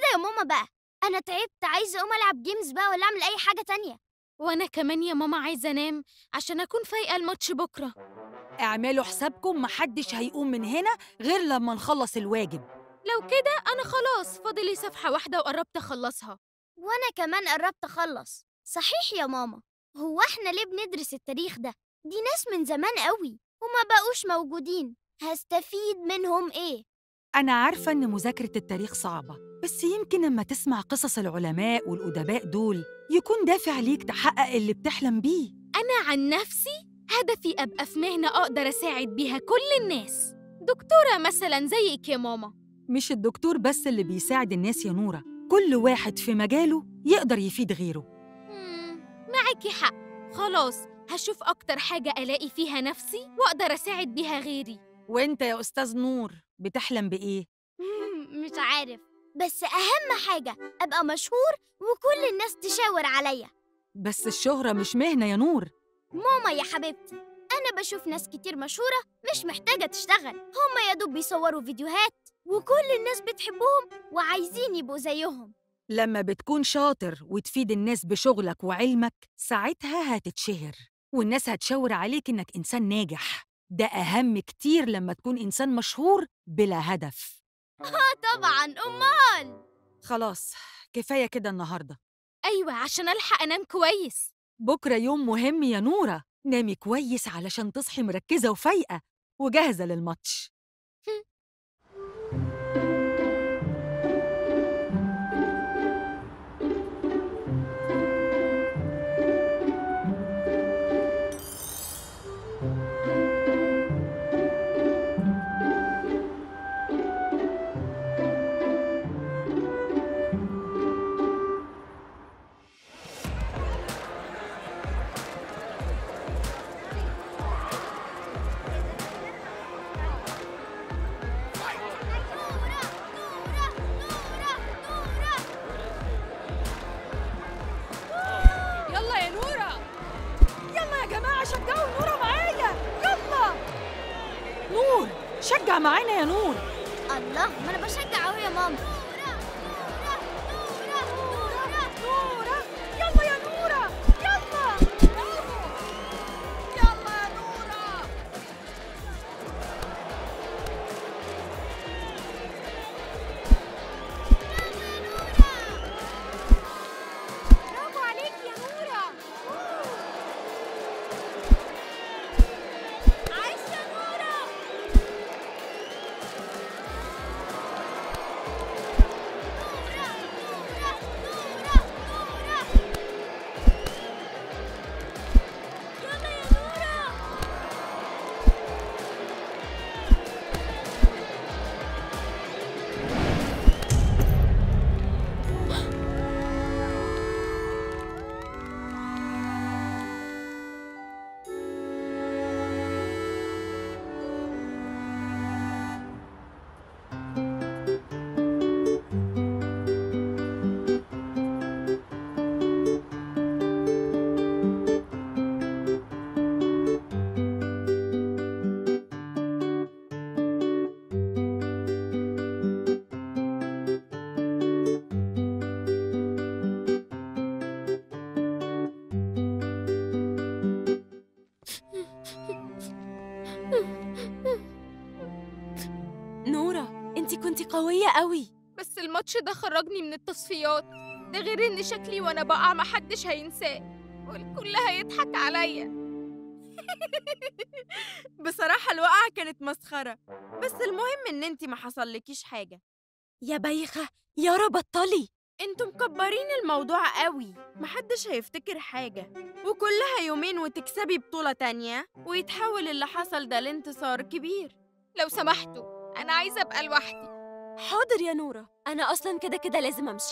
يلا يا ماما بقى انا تعبت عايزه اقوم العب جيمز بقى ولا اعمل اي حاجه تانية وانا كمان يا ماما عايزه انام عشان اكون فايقه الماتش بكره اعملوا حسابكم محدش هيقوم من هنا غير لما نخلص الواجب لو كده انا خلاص فاضلي صفحه واحده وقربت اخلصها وانا كمان قربت اخلص صحيح يا ماما هو احنا ليه بندرس التاريخ ده دي ناس من زمان قوي وما بقوش موجودين هستفيد منهم ايه أنا عارفة إن مذاكرة التاريخ صعبة بس يمكن لما تسمع قصص العلماء والأدباء دول يكون دافع ليك تحقق اللي بتحلم بيه انا عن نفسي هدفي ابقى في مهنه اقدر اساعد بيها كل الناس دكتوره مثلا زيك يا ماما مش الدكتور بس اللي بيساعد الناس يا نورة كل واحد في مجاله يقدر يفيد غيره مم، معاكي حق خلاص هشوف اكتر حاجه الاقي فيها نفسي واقدر اساعد بيها غيري وإنت يا أستاذ نور بتحلم بإيه؟ مش عارف بس اهم حاجه ابقى مشهور وكل الناس تشاور عليا بس الشهرة مش مهنة يا نور ماما يا حبيبتي انا بشوف ناس كتير مشهوره مش محتاجه تشتغل هما يا دوب بيصوروا فيديوهات وكل الناس بتحبهم وعايزين يبقوا زيهم لما بتكون شاطر وتفيد الناس بشغلك وعلمك ساعتها هتتشهر والناس هتشاور عليك إنك إنسان ناجح ده أهم كتير لما تكون إنسان مشهور بلا هدف طبعا امال خلاص كفاية كده النهاردة ايوه عشان الحق انام كويس بكرة يوم مهم يا نورة نامي كويس علشان تصحي مركزة وفايقة وجاهزة للماتش يلا يا نورة يلا يا جماعة شجعوا نورة معايا يلا نور شجع معانا يا نور الله ما انا بشجع اهو يا ماما نورة يلا يا نورة يلا يلا يا نورة برافو عليك يا نورة عايش يا نورة يلا يا نورة نورة انت كنتي قوية قوي بس الماتش ده خرجني من التصفيات ده غير ان شكلي وانا بقع محدش هينساه والكل هيضحك عليا بصراحة الوقعة كانت مسخرة بس المهم ان انتي ما حصلكيش حاجة يا بايخة يارا بطلي انتوا مكبرين الموضوع قوي محدش هيفتكر حاجة وكلها يومين وتكسبي بطولة تانية ويتحول اللي حصل ده لانتصار كبير لو سمحتوا انا عايزة ابقى لوحدي حاضر يا نورة أنا أصلا كده كده لازم أمشي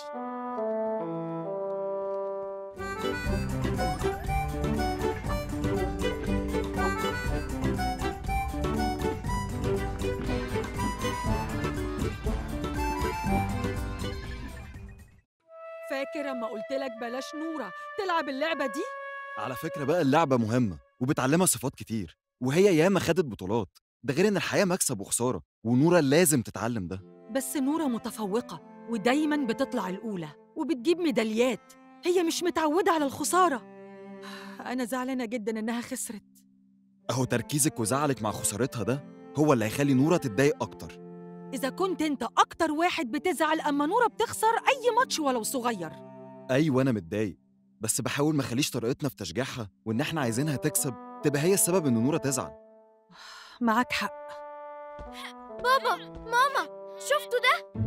فاكر اما قلت لك بلاش نورة تلعب اللعبة دي على فكرة بقى اللعبة مهمة وبتعلمها صفات كتير وهي ياما خدت بطولات ده غير ان الحياة مكسب وخسارة ونورة لازم تتعلم ده بس نورة متفوقة ودايما بتطلع الأولى وبتجيب ميداليات هي مش متعودة على الخسارة أنا زعلانة جدا إنها خسرت أهو تركيزك وزعلك مع خسارتها ده هو اللي هيخلي نورة تتضايق أكتر إذا كنت أنت أكتر واحد بتزعل أما نورة بتخسر أي ماتش ولو صغير أيوة أنا متضايق بس بحاول ما اخليش طريقتنا في تشجيعها وإن إحنا عايزينها تكسب تبقى هي السبب إن نورة تزعل معاك حق بابا ماما شفتوا ده